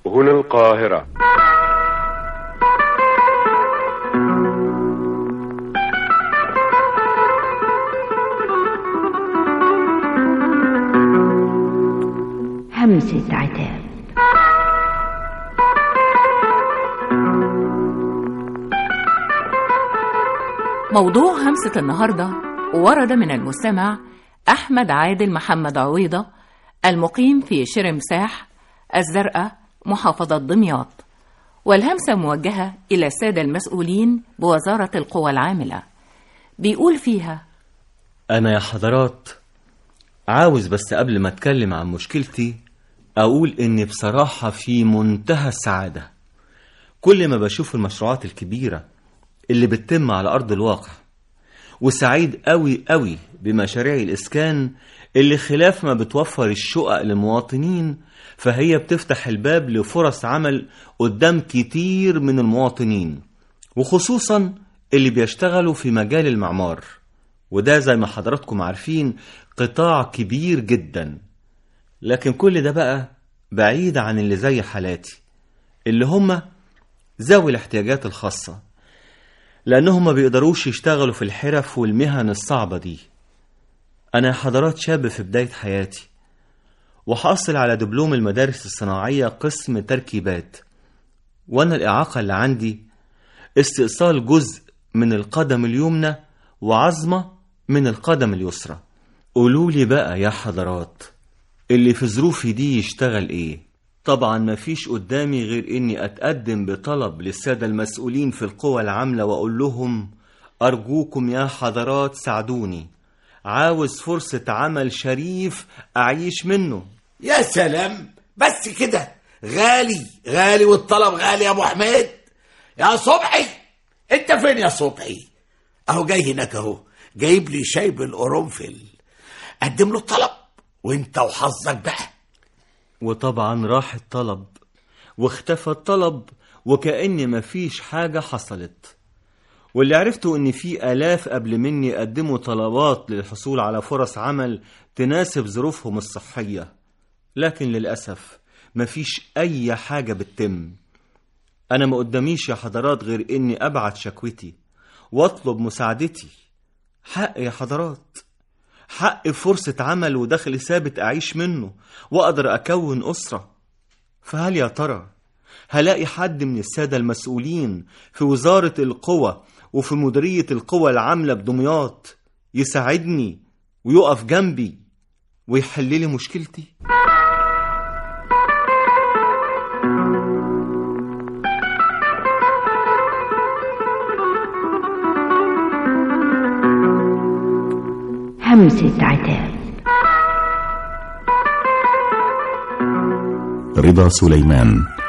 هنا القاهرة همسة عتاب موضوع همسة النهاردة ورد من المستمع أحمد عادل محمد عويضة المقيم في شرمساح الزرقاء محافظة دمياط والهمسة موجهة إلى السادة المسؤولين بوزارة القوى العاملة بيقول فيها أنا يا حضرات عاوز بس قبل ما أتكلم عن مشكلتي أقول إني بصراحة في منتهى السعادة كل ما بشوف المشروعات الكبيرة اللي بتتم على أرض الواقع وسعيد قوي قوي بمشاريع الإسكان اللي خلاف ما بتوفر الشقق للمواطنين فهي بتفتح الباب لفرص عمل قدام كتير من المواطنين وخصوصا اللي بيشتغلوا في مجال المعمار وده زي ما حضراتكم عارفين قطاع كبير جدا لكن كل ده بقى بعيد عن اللي زي حالاتي اللي هم ذوي الاحتياجات الخاصة لأنهم ما بيقدروش يشتغلوا في الحرف والمهن الصعبة دي أنا حضرات شاب في بداية حياتي وحاصل على دبلوم المدارس الصناعية قسم تركيبات وأنا الإعاقة اللي عندي استئصال جزء من القدم اليمنى وعظمة من القدم اليسرى قولولي بقى يا حضرات اللي في ظروفي دي يشتغل ايه طبعا مفيش قدامي غير اني اتقدم بطلب للسادة المسؤولين في القوى العاملة واقول لهم ارجوكم يا حضرات ساعدوني عاوز فرصة عمل شريف اعيش منه يا سلام بس كده غالي غالي والطلب غالي يا ابو حميد يا صبحي انت فين يا صبحي اهو جاي هناك اهو جايب لي شاي بالقرنفل قدم له الطلب وانت وحظك بقى وطبعا راح الطلب واختفى الطلب وكأن مفيش حاجة حصلت واللي عرفته ان في آلاف قبل مني قدموا طلبات للحصول على فرص عمل تناسب ظروفهم الصحية لكن للأسف مفيش أي حاجة بتتم أنا ما قداميش يا حضرات غير إني أبعت شكوتي وأطلب مساعدتي حق يا حضرات حق فرصة عمل ودخل ثابت أعيش منه وأقدر أكون أسرة فهل يا ترى هلاقي حد من السادة المسؤولين في وزارة القوى وفي مديرية القوى العاملة بدمياط يساعدني ويقف جنبي ويحل لي مشكلتي؟ همسة عتاب رضا سليمان